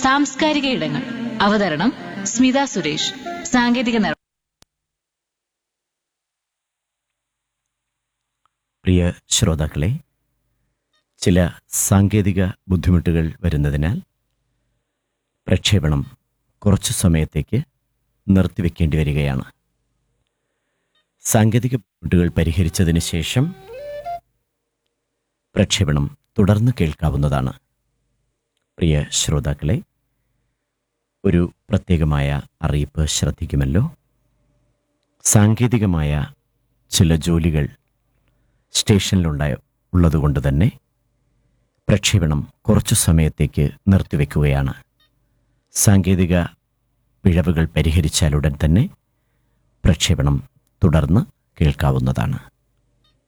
സാംസ്കാരിക ഇടങ്ങൾ അവതരണം സ്മിത സുരേഷ് സാങ്കേതിക നിർ പ്രിയ ശ്രോതാക്കളെ ചില സാങ്കേതിക ബുദ്ധിമുട്ടുകൾ വരുന്നതിനാൽ പ്രക്ഷേപണം കുറച്ചു സമയത്തേക്ക് നിർത്തിവെക്കേണ്ടി വരികയാണ് സാങ്കേതിക ബുദ്ധിമുട്ടുകൾ പരിഹരിച്ചതിന് ശേഷം പ്രക്ഷേപണം തുടർന്ന് കേൾക്കാവുന്നതാണ് പ്രിയ ശ്രോതാക്കളെ ഒരു പ്രത്യേകമായ അറിയിപ്പ് ശ്രദ്ധിക്കുമല്ലോ സാങ്കേതികമായ ചില ജോലികൾ സ്റ്റേഷനിലുണ്ടായ ഉള്ളതുകൊണ്ട് തന്നെ പ്രക്ഷേപണം കുറച്ചു സമയത്തേക്ക് നിർത്തിവെക്കുകയാണ് സാങ്കേതിക പിഴവുകൾ പരിഹരിച്ചാലുടൻ തന്നെ പ്രക്ഷേപണം തുടർന്ന് കേൾക്കാവുന്നതാണ്